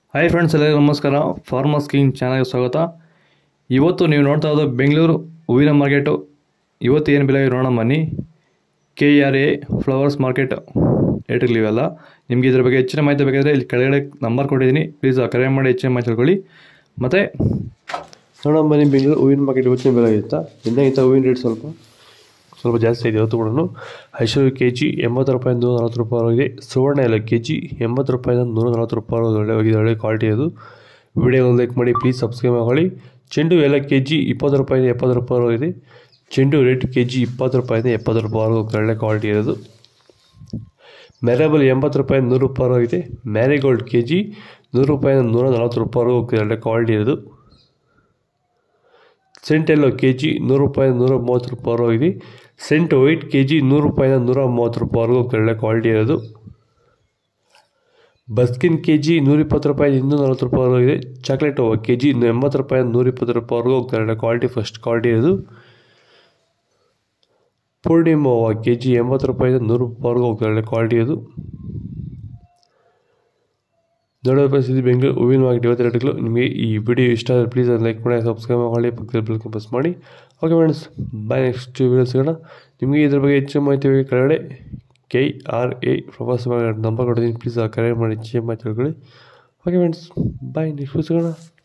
hi friends ಎಲ್ಲರಿಗೂ ನಮಸ್ಕಾರ farmers king ಚಾನಲ್ಗೆ ಸ್ವಾಗತ ಇವತ್ತು ನೀವು ನೋಡ್ತಾ ಇರೋದು ಬೆಂಗಳೂರು ಹೂವಿನ ಮಾರ್ಕೆಟು ಇವತ್ತು ಏನು ಬೆಲೆ ನೋಡೋಣ ಬನ್ನಿ K R A flowers market ಏಟಿರ್ಲಿ ಇವೆಲ್ಲ ನಿಮಗೆ ಇದ್ರ ಬಗ್ಗೆ ಹೆಚ್ಚಿನ ಮಾಹಿತಿ ಬೇಕಾದರೆ ಇಲ್ಲಿ ಕೆಳಗಡೆ ನಂಬರ್ ಕೊಟ್ಟಿದ್ದೀನಿ ಪ್ಲೀಸ್ ಕರೆ ಮಾಡಿ ಹೆಚ್ಚಿನ ಮಾಹಿತಿ ತಿಳ್ಕೊಳ್ಳಿ ಮತ್ತು ನೋಡೋಣ ಬನ್ನಿ ಬೆಂಗಳೂರು ಹೂವಿನ ಮಾರ್ಕೆಟ್ ಇವತ್ತಿನ ಬೆಲೆ ಇತ್ತಾ ಇನ್ನೇಗಿತ್ತ ಹೂವಿನ ರೇಟ್ ಸ್ವಲ್ಪ ಸ್ವಲ್ಪ ಜಾಸ್ತಿ ಇದೆ ಇವತ್ತು ಕೂಡ ಐಶ್ವರ್ಯ ಕೆ ಜಿ ಎಂಬತ್ತು ರೂಪಾಯಿಂದ ನೂರ ನಲ್ವತ್ತು ರೂಪಾಯಿ ಆಗಿದೆ ಸುವರ್ಣ ಎಲ್ಲ ಕೆ ಜಿ ಎಂಬತ್ತು ರೂಪಾಯಿಂದ ನೂರ ನಲ್ವತ್ತು ರೂಪಾಯಿ ಒಳ್ಳೆ ಹೋಗಿದೆ ಒಳ್ಳೆ ಕ್ವಾಲಿಟಿ ಅದು ವಿಡಿಯೋ ಲೈಕ್ ಮಾಡಿ ಪ್ಲೀಸ್ ಸಬ್ಸ್ಕ್ರೈಬ್ ಮಾಡಿ ಚೆಂಡು ಎಲ್ಲ ಕೆ ಜಿ ಇಪ್ಪತ್ತು ರೂಪಾಯಿಂದ ಎಪ್ಪತ್ತು ರೂಪಾಯಿ ಇದೆ ಚೆಂಡು ರೇಟ್ ಕೆ ಜಿ ಇಪ್ಪತ್ತು ರೂಪಾಯಿಂದ ಎಪ್ಪತ್ತು ರೂಪಾಯಿವರೆಗೂ ಒಳ್ಳೆ ಕ್ವಾಲಿಟಿ ಇರೋದು ಮೆರೇಬಲ್ ಎಂಬತ್ತು ರೂಪಾಯಿ ನೂರು ರೂಪಾಯಿ ಆಗಿದೆ ಮ್ಯಾರಿಗೋಲ್ಡ್ ಕೆ ಜಿ ನೂರು ರೂಪಾಯಿಂದ ನೂರ ನಲ್ವತ್ತು ರೂಪಾಯಿವರೆಗೂ ಒಳ್ಳೆ ಕ್ವಾಲಿಟಿ ಇರೋದು ಸೆಂಟ್ ಎಲ್ಲೋ ಕೆ ಜಿ ನೂರು ರೂಪಾಯಿ ನೂರ ಮೂವತ್ತು ರೂಪಾಯಿ ಇದೆ ಸೆಂಟ್ ವೈಟ್ ಕೆ ಜಿ ನೂರು ರೂಪಾಯಿಂದ ನೂರ ಮೂವತ್ತು ರೂಪಾಯಿವರೆಗೂ ಒಳ್ಳೆ ಕ್ವಾಲಿಟಿ ಇರೋದು ಬಸ್ಕಿನ್ ಕೆ ಜಿ ನೂರಿಪ್ಪತ್ತು ರೂಪಾಯಿ ಇನ್ನೂರ ನಲ್ವತ್ತು ರೂಪಾಯಿ ಇದೆ ಚಾಕ್ಲೇಟ್ ಓವ ಕೆ ಜಿ ಎಂಬತ್ತು ರೂಪಾಯಿ ನೂರಿಪ್ಪತ್ತು ರೂಪಾಯಿವರೆಗೂ ಒಳ್ಳೆ ಕ್ವಾಲಿಟಿ ಫಸ್ಟ್ ಕ್ವಾಲಿಟಿ ಇರೋದು ಪೂರ್ಣಿಮಾ ಓವ ಕೆ ಜಿ ಎಂಬತ್ತು ರೂಪಾಯಿಂದ ನೂರು ರೂಪಾಯಿವರೆಗೂ ಒಳ್ಳೆ ಕ್ವಾಲಿಟಿ ಇದು ನೋಡೋ ಪರಿಸ್ಥಿತಿ ಬೆಂಗಳೂರು ಹೂವಿನ ಮಾರ್ಕೆಟ್ ಇವತ್ತು ರೇಟ್ಗಳು ನಿಮಗೆ ಈ ವಿಡಿಯೋ ಇಷ್ಟ ಆದರೆ ಪ್ಲೀಸ್ ಅದನ್ನು ಲೈಕ್ ಮಾಡಿ ಸಬ್ಸ್ಕ್ರೈಬ್ ಮಾಡಿ ಪಕ್ಕದಲ್ಲಿ ಬೆಲ್ ಪ್ರೆಸ್ ಮಾಡಿ okay friends bye next video ಸಿಗೋಣ ನಿಮಗೆ ಇದ್ರ ಬಗ್ಗೆ ಹೆಚ್ಚಿನ ಮಾಹಿತಿ ಬೇಕು ಕೆಳಗಡೆ ಕೆ ಆರ್ ಎ ಪ್ರವಾಸ ನಂಬರ್ ಕೊಟ್ಟಿದ್ದೀನಿ ಪ್ಲೀಸ್ ಕರೆ ಮಾಡಿ ಹೆಚ್ಚಿನ ಮಾಹಿತಿ ತಿಳ್ಕೊಳ್ಳಿ ಓಕೆ ಫ್ರೆಂಡ್ಸ್ ಬಾಯ್ ನೆಕ್ಸ್ಟ್ ಸಿಗೋಣ